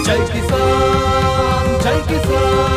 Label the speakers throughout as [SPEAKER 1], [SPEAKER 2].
[SPEAKER 1] జై కిసాన్ జై కిసాన్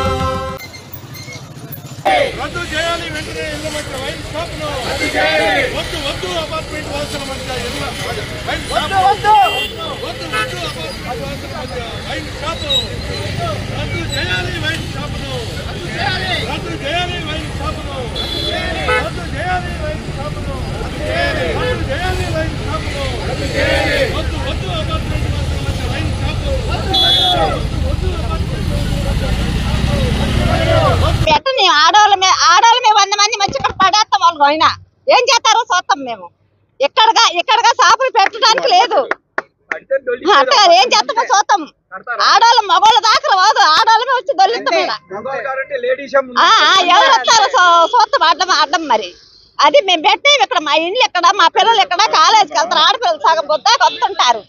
[SPEAKER 2] రద్దు చేయాలి వెంటనే ఇళ్ల మధ్య వైన్ షాప్ ను వద్దు వద్దు అపార్ట్మెంట్ వాసుల మధ్య ఇళ్ల వైన్ షాప్ వద్దు వద్దు వద్దు అపార్ట్మెంట్ వాసుల మధ్య వైన్ షాప్ రద్దు చేయాలి వైన్ షాప్ ను రద్దు చేయాలి వైన్ షాప్ ను రద్దు చేయాలి వైన్ షాప్ ను రద్దు చేయాలి వైన్ షాప్ ను వద్దు వద్దు అపార్ట్మెంట్ వాసుల మధ్య వైన్ షాప్ వద్దు వద్దు అపార్ట్మెంట్
[SPEAKER 3] పెట్టని ఆడవాళ్ళ మీద ఆడవాళ్ళ మీద వంద మంది వచ్చి ఇక్కడ పడేస్తాం వాళ్ళు అయినా ఏం చేస్తారో చూస్తాం మేము ఇక్కడగా ఇక్కడగా షాపులు పెట్టడానికి లేదు అంటే ఏం చేస్తామో చూస్తాం ఆడవాళ్ళు మగవాళ్ళ దాకా రాదు ఆడవాళ్ళమే వచ్చి దొల్లిస్తాం ఈడ. ఆ, ఆ, ఎవరు వస్తారో చూ- చూస్తాం అడ్డం అడ్డం మరి అది మేము పెట్టి ఇక్కడ మా ఇండ్లు ఎక్కడ మా పిల్లలు ఎక్కడ కాలేజీకి వెళ్తారు ఆడపిల్లలు సగం పొద్దా వస్తుంటారు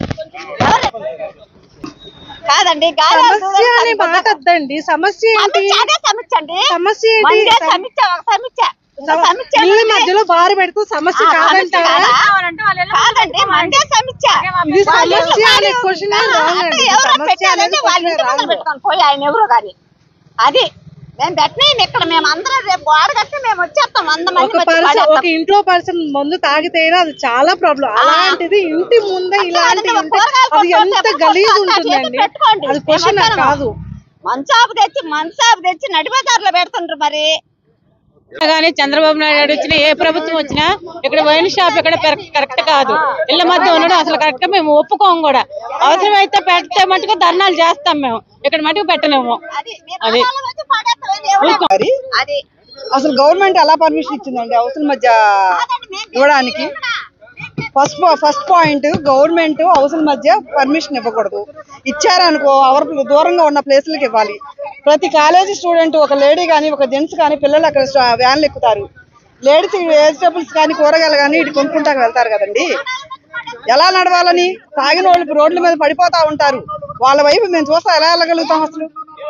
[SPEAKER 3] కాదండి గాలి
[SPEAKER 4] సమస్య అనే మాట వద్దండి సమస్య ఏంటి
[SPEAKER 3] సమస్య అదే సమస్య అండి
[SPEAKER 4] సమస్య ఏంటి?
[SPEAKER 3] మందే సమస్య ఒక సమస్య ఇంకో సమస్య
[SPEAKER 4] ఇళ్ళ
[SPEAKER 3] ఏంటి?
[SPEAKER 4] మధ్యలో బారు పెడుతూ సమస్య
[SPEAKER 3] ఆ, సమస్య
[SPEAKER 4] కాదంటారా
[SPEAKER 3] కాదా? కాదండి మందే సమస్య
[SPEAKER 4] ఇది
[SPEAKER 3] వాళ్ళ
[SPEAKER 4] సమస్య
[SPEAKER 3] ఇల్లు
[SPEAKER 4] అనే
[SPEAKER 3] కాదు.
[SPEAKER 4] క్వశ్చన్
[SPEAKER 3] ఆ,
[SPEAKER 4] రాంగ్
[SPEAKER 3] అంటే
[SPEAKER 4] అండి.
[SPEAKER 3] ఎవరో
[SPEAKER 4] సమస్య
[SPEAKER 3] పెట్టారంటే
[SPEAKER 4] అనేది
[SPEAKER 3] వాళ్ళ ఇంటి
[SPEAKER 4] క్వశ్చన్
[SPEAKER 3] ముందర
[SPEAKER 4] రాంగ్.
[SPEAKER 3] పెట్టుకొని పోయి ఆయన ఎవరో కానీ అది మేము పెట్టిన ఇక్కడ మేము అందరం రేపు గోడ కట్టి మేము వచ్చేస్తాం వంద మంది
[SPEAKER 4] ఒక
[SPEAKER 3] వచ్చి
[SPEAKER 4] పర్సన్
[SPEAKER 3] పడేస్తాం.
[SPEAKER 4] ఒక ఇంట్లో పర్సన్ ముందు తాగితేనే అది చాలా ప్రాబ్లం అలాంటిది ఇంటి ముందే
[SPEAKER 3] అంటే
[SPEAKER 4] ఇలాంటి
[SPEAKER 3] అది
[SPEAKER 4] ఉంటే
[SPEAKER 3] కూరగాయలు
[SPEAKER 4] అది
[SPEAKER 3] కొట్టుకుంటే
[SPEAKER 4] ఎంత
[SPEAKER 3] ఎప్పుడు
[SPEAKER 4] గలీజ్
[SPEAKER 3] కొట్టుకుంటే అట్లా
[SPEAKER 4] ఉంటుందండి
[SPEAKER 3] పెట్టుకోండి.
[SPEAKER 4] అది క్వశ్చన్
[SPEAKER 3] ఏమంటారు?
[SPEAKER 4] కాదు
[SPEAKER 3] మంచాపు తెచ్చి మంచాపు తెచ్చి నడిబజార్లో పెడుతుండ్రు మరి
[SPEAKER 5] కానీ చంద్రబాబు నాయుడు వచ్చినా ఏ ప్రభుత్వం వచ్చినా ఇక్కడ వైన్ షాప్ ఇక్కడ కరెక్ట్ కాదు ఇళ్ళ మధ్య ఉండడం అసలు కరెక్ట్ మేము ఒప్పుకోం కూడా అవసరమైతే పెడితే మటుకు ధర్నాలు చేస్తాం మేము ఇక్కడ మటుకు పెట్టలేము
[SPEAKER 3] అది మేము
[SPEAKER 5] అది.
[SPEAKER 3] ఆడవాళ్ళం వచ్చి పడేస్తాం. అది ఎవరో- అది
[SPEAKER 6] అసలు గవర్నమెంట్ ఎలా పర్మిషన్ ఇచ్చిందండి అవసరం మధ్య
[SPEAKER 3] కాదండి, మేము
[SPEAKER 6] ఇవ్వడానికి ఫస్ట్ ఫస్ట్ పాయింట్ గవర్నమెంట్ హౌసుల మధ్య పర్మిషన్ ఇవ్వకూడదు ఇచ్చారనుకో అవర్ దూరంగా ఉన్న ప్లేసులకు ఇవ్వాలి ప్రతి కాలేజీ స్టూడెంట్ ఒక లేడీ కానీ ఒక జెంట్స్ కానీ పిల్లలు అక్కడ స్టా- వ్యాన్లు ఎక్కుతారు లేడీస్ వెజిటబుల్స్ కానీ కూరగాయలు కానీ ఇటు కొనుక్కుంటాకు వెళ్తారు కదండి ఎలా నడవాలని తాగిన వాళ్ళు రోడ్ల మీద పడిపోతా ఉంటారు వాళ్ళ వైపు మేము చూస్తా ఎలా వెళ్ళగలుగుతాం అసలు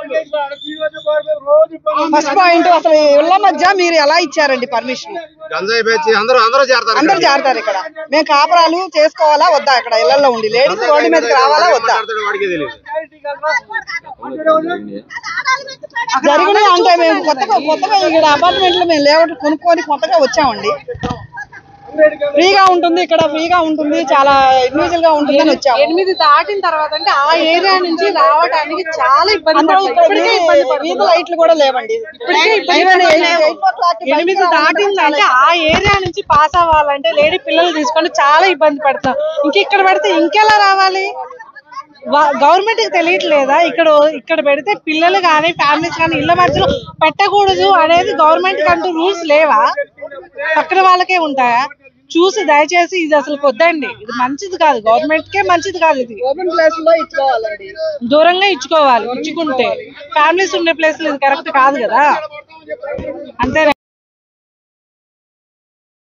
[SPEAKER 6] ఫస్ట్ పాయింట్ అసలు ఇళ్ళ మధ్య మీరు ఎలా ఇచ్చారండి పర్మిషన్
[SPEAKER 2] గంజాయి పేచి అందరూ అందరూ చేరతారు
[SPEAKER 6] అందరు చేరతారు ఇక్కడ మేము కాపురాలు చేసుకోవాలా వద్దా ఇక్కడ ఇళ్లలో ఉండి లేడీస్ రోడ్డు మీదకి రావాలా వద్దా
[SPEAKER 2] వాడికి తెలియదు
[SPEAKER 6] జరిగినాయి అంటే మేము కొత్తగా కొత్తగా ఇక్కడ అపార్ట్మెంట్లు మేము లేఅవుట్ కొనుక్కొని కొత్తగా వచ్చామండి ఫ్రీగా ఉంటుంది ఇక్కడ ఫ్రీగా ఉంటుంది చాలా ఇండివిజువల్ గా ఉంటుంది అని వచ్చాము
[SPEAKER 4] ఎనిమిది దాటిన తర్వాత అంటే ఆ ఏరియా నుంచి రావడానికి చాలా ఇబ్బంది
[SPEAKER 6] అందరూ
[SPEAKER 4] పడతారు.
[SPEAKER 6] ఇక్కడ
[SPEAKER 4] ఇప్పటికే
[SPEAKER 6] వీధి-
[SPEAKER 4] ఇబ్బంది పడుతున్నారు.
[SPEAKER 6] వీధి లైట్లు కూడా లేవండి
[SPEAKER 4] ఇప్పటికే ఇబ్బంది
[SPEAKER 6] Even eight-
[SPEAKER 4] పడుతున్నారు.
[SPEAKER 6] eight o'clock కి
[SPEAKER 4] ఎనిమిది
[SPEAKER 6] బయటికి
[SPEAKER 4] దాటిందంటే ఆ ఏరియా నుంచి పాస్ అవ్వాలంటే లేడీ పిల్లలు తీసుకొని చాలా ఇబ్బంది పడతాం ఇంక ఇక్కడ పెడితే ఇంకెలా రావాలి గవర్నమెంట్ కి తెలియట్లేదా ఇక్కడ ఇక్కడ పెడితే పిల్లలు కానీ ఫ్యామిలీస్ కానీ ఇళ్ళ మధ్యలో పెట్టకూడదు అనేది గవర్నమెంట్ కంటూ రూల్స్ లేవా పక్కన వాళ్ళకే ఉంటాయా చూసి దయచేసి ఇది అసలు వద్దండి ఇది మంచిది కాదు గవర్నమెంట్ కే మంచిది కాదు ఇది
[SPEAKER 6] ఓపెన్ ప్లేస్ లో ఇచ్చుకోవాలండి
[SPEAKER 4] దూరంగా ఇచ్చుకోవాలి ఇచ్చుకుంటే ఫ్యామిలీస్ ఉండే ప్లేస్ ఇది కరెక్ట్ కాదు కదా అంతేనా